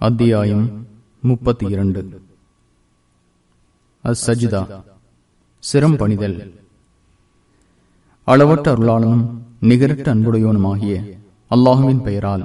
அத்தியாயம் முப்பத்தி இரண்டு அசஜிதா சிரம் பணிதல் அளவற்ற அருளாளனும் நிகரற்ற அன்புடையோனுமாகிய அல்லாஹுவின் பெயரால்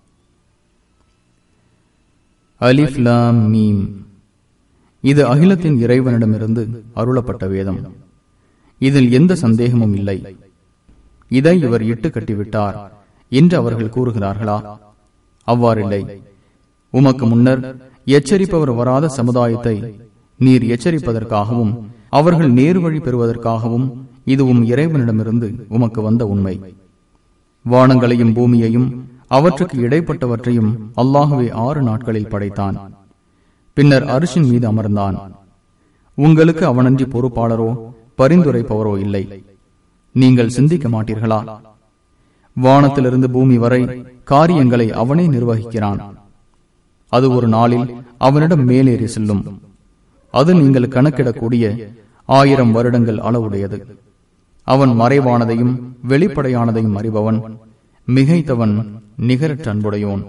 அலிஃப் லாம் மீம் இது அகிலத்தின் இறைவனிடமிருந்து அருளப்பட்ட வேதம் இதில் எந்த சந்தேகமும் இல்லை இதை இவர் இட்டு கட்டிவிட்டார் என்று அவர்கள் கூறுகிறார்களா அவ்வாறில்லை உமக்கு முன்னர் எச்சரிப்பவர் வராத சமுதாயத்தை நீர் எச்சரிப்பதற்காகவும் அவர்கள் நேரு வழி பெறுவதற்காகவும் இதுவும் இறைவனிடமிருந்து உமக்கு வந்த உண்மை வானங்களையும் பூமியையும் அவற்றுக்கு இடைப்பட்டவற்றையும் அல்லாஹுவே ஆறு நாட்களில் படைத்தான் பின்னர் அரிசின் மீது அமர்ந்தான் உங்களுக்கு அவனன்றி பொறுப்பாளரோ பரிந்துரைப்பவரோ இல்லை நீங்கள் சிந்திக்க மாட்டீர்களா வானத்திலிருந்து பூமி வரை காரியங்களை அவனே நிர்வகிக்கிறான் அது ஒரு நாளில் அவனிடம் மேலேறி செல்லும் அது நீங்கள் கணக்கிடக்கூடிய ஆயிரம் வருடங்கள் அளவுடையது அவன் மறைவானதையும் வெளிப்படையானதையும் அறிபவன் மிகைத்தவன் நிகரற்ற அன்புடையோன்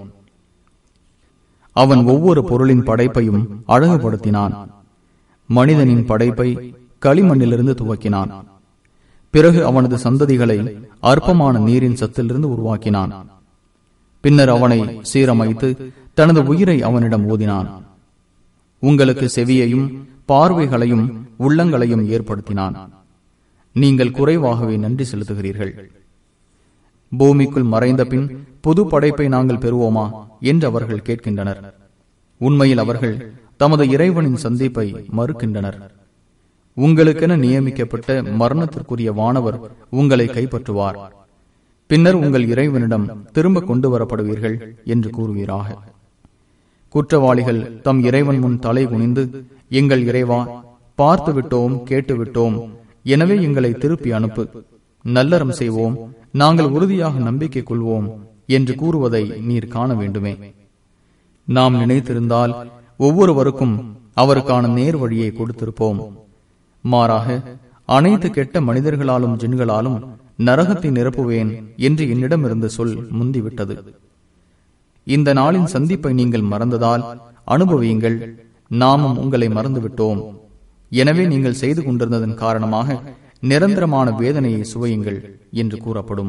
அவன் ஒவ்வொரு பொருளின் படைப்பையும் அழகுபடுத்தினான் மனிதனின் படைப்பை களிமண்ணிலிருந்து துவக்கினான் பிறகு அவனது சந்ததிகளை அற்பமான நீரின் சத்திலிருந்து உருவாக்கினான் பின்னர் அவனை சீரமைத்து தனது உயிரை அவனிடம் ஊதினான் உங்களுக்கு செவியையும் பார்வைகளையும் உள்ளங்களையும் ஏற்படுத்தினான் நீங்கள் குறைவாகவே நன்றி செலுத்துகிறீர்கள் பூமிக்குள் மறைந்த பின் புது படைப்பை நாங்கள் பெறுவோமா என்று அவர்கள் கேட்கின்றனர் உண்மையில் அவர்கள் தமது இறைவனின் சந்திப்பை மறுக்கின்றனர் உங்களுக்கென நியமிக்கப்பட்ட மரணத்திற்குரிய வானவர் உங்களை கைப்பற்றுவார் பின்னர் உங்கள் இறைவனிடம் திரும்ப கொண்டு வரப்படுவீர்கள் என்று கூறுவீராக குற்றவாளிகள் தம் இறைவன் முன் தலை குனிந்து எங்கள் இறைவா பார்த்து விட்டோம் கேட்டு விட்டோம் எனவே எங்களை திருப்பி அனுப்பு நல்லறம் செய்வோம் நாங்கள் உறுதியாக நம்பிக்கை கொள்வோம் என்று கூறுவதை நீர் காண வேண்டுமே நாம் நினைத்திருந்தால் ஒவ்வொருவருக்கும் அவருக்கான நேர் வழியை கொடுத்திருப்போம் மாறாக அனைத்து கெட்ட மனிதர்களாலும் ஜின்களாலும் நரகத்தை நிரப்புவேன் என்று என்னிடமிருந்து சொல் முந்திவிட்டது இந்த நாளின் சந்திப்பை நீங்கள் மறந்ததால் அனுபவியுங்கள் நாமும் உங்களை மறந்துவிட்டோம் எனவே நீங்கள் செய்து கொண்டிருந்ததன் காரணமாக நிரந்தரமான வேதனையை சுவையுங்கள் என்று கூறப்படும்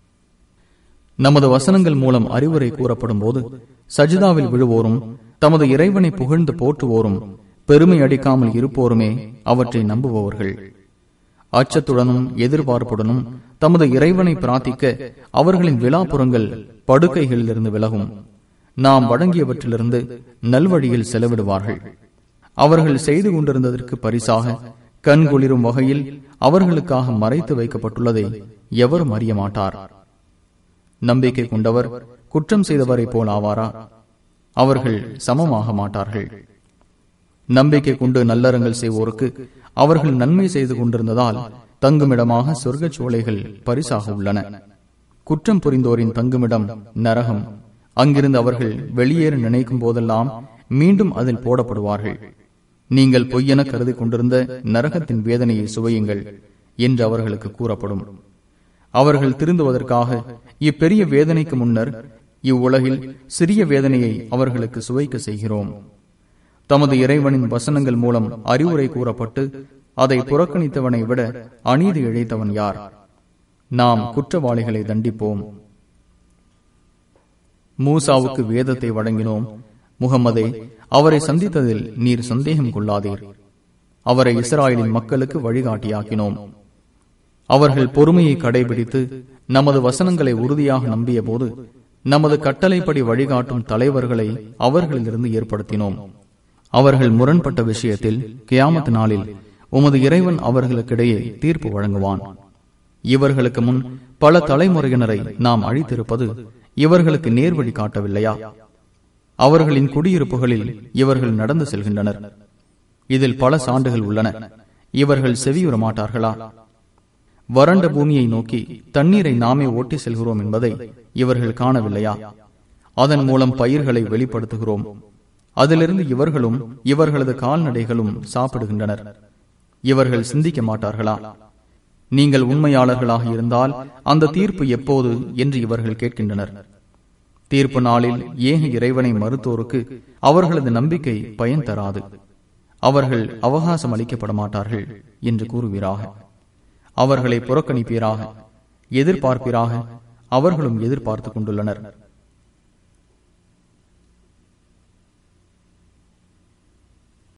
நமது வசனங்கள் மூலம் அறிவுரை கூறப்படும் போது சஜிதாவில் விழுவோரும் தமது இறைவனை புகழ்ந்து போற்றுவோரும் பெருமை அடிக்காமல் இருப்போருமே அவற்றை நம்புபவர்கள் அச்சத்துடனும் எதிர்பார்ப்புடனும் தமது இறைவனை பிரார்த்திக்க அவர்களின் விழாப்புறங்கள் படுக்கைகளிலிருந்து விலகும் நாம் வழங்கியவற்றிலிருந்து நல்வழியில் செலவிடுவார்கள் அவர்கள் செய்து கொண்டிருந்ததற்கு பரிசாக கண்குளிரும் வகையில் அவர்களுக்காக மறைத்து வைக்கப்பட்டுள்ளதை எவரும் அறிய மாட்டார் நம்பிக்கை கொண்டவர் குற்றம் செய்தவரை போல் ஆவாரா அவர்கள் சமமாக மாட்டார்கள் நம்பிக்கை கொண்டு நல்லறங்கள் செய்வோருக்கு அவர்கள் நன்மை செய்து கொண்டிருந்ததால் தங்குமிடமாக சொர்க்க சோலைகள் பரிசாக உள்ளன குற்றம் புரிந்தோரின் தங்குமிடம் நரகம் அங்கிருந்து அவர்கள் வெளியேற நினைக்கும் போதெல்லாம் மீண்டும் அதில் போடப்படுவார்கள் நீங்கள் பொய்யென கருதி கொண்டிருந்த நரகத்தின் வேதனையை சுவையுங்கள் என்று அவர்களுக்கு கூறப்படும் அவர்கள் திருந்துவதற்காக இப்பெரிய வேதனைக்கு முன்னர் இவ்வுலகில் சிறிய வேதனையை அவர்களுக்கு சுவைக்க செய்கிறோம் தமது இறைவனின் வசனங்கள் மூலம் அறிவுரை கூறப்பட்டு அதை புறக்கணித்தவனை விட அநீதி இழைத்தவன் யார் நாம் குற்றவாளிகளை தண்டிப்போம் மூசாவுக்கு வேதத்தை வழங்கினோம் முகமதே அவரை சந்தித்ததில் நீர் சந்தேகம் கொள்ளாதீர் அவரை இஸ்ராயலின் மக்களுக்கு வழிகாட்டியாக்கினோம் அவர்கள் பொறுமையை கடைபிடித்து நமது வசனங்களை உறுதியாக நம்பிய போது நமது கட்டளைப்படி வழிகாட்டும் தலைவர்களை அவர்களிலிருந்து ஏற்படுத்தினோம் அவர்கள் முரண்பட்ட விஷயத்தில் கியாமத் நாளில் உமது இறைவன் அவர்களுக்கிடையே தீர்ப்பு வழங்குவான் இவர்களுக்கு முன் பல தலைமுறையினரை நாம் அழித்திருப்பது இவர்களுக்கு நேர்வழி காட்டவில்லையா அவர்களின் குடியிருப்புகளில் இவர்கள் நடந்து செல்கின்றனர் இதில் பல சான்றுகள் உள்ளன இவர்கள் செவியுற மாட்டார்களா வறண்ட பூமியை நோக்கி தண்ணீரை நாமே ஓட்டி செல்கிறோம் என்பதை இவர்கள் காணவில்லையா அதன் மூலம் பயிர்களை வெளிப்படுத்துகிறோம் அதிலிருந்து இவர்களும் இவர்களது கால்நடைகளும் சாப்பிடுகின்றனர் இவர்கள் சிந்திக்க மாட்டார்களா நீங்கள் உண்மையாளர்களாக இருந்தால் அந்த தீர்ப்பு எப்போது என்று இவர்கள் கேட்கின்றனர் தீர்ப்பு நாளில் ஏக இறைவனை மறுத்தோருக்கு அவர்களது நம்பிக்கை பயன் தராது அவர்கள் அவகாசம் அளிக்கப்பட மாட்டார்கள் என்று கூறுவீராக அவர்களை புறக்கணிப்பீராக எதிர்பார்ப்பீராக அவர்களும் எதிர்பார்த்துக் கொண்டுள்ளனர்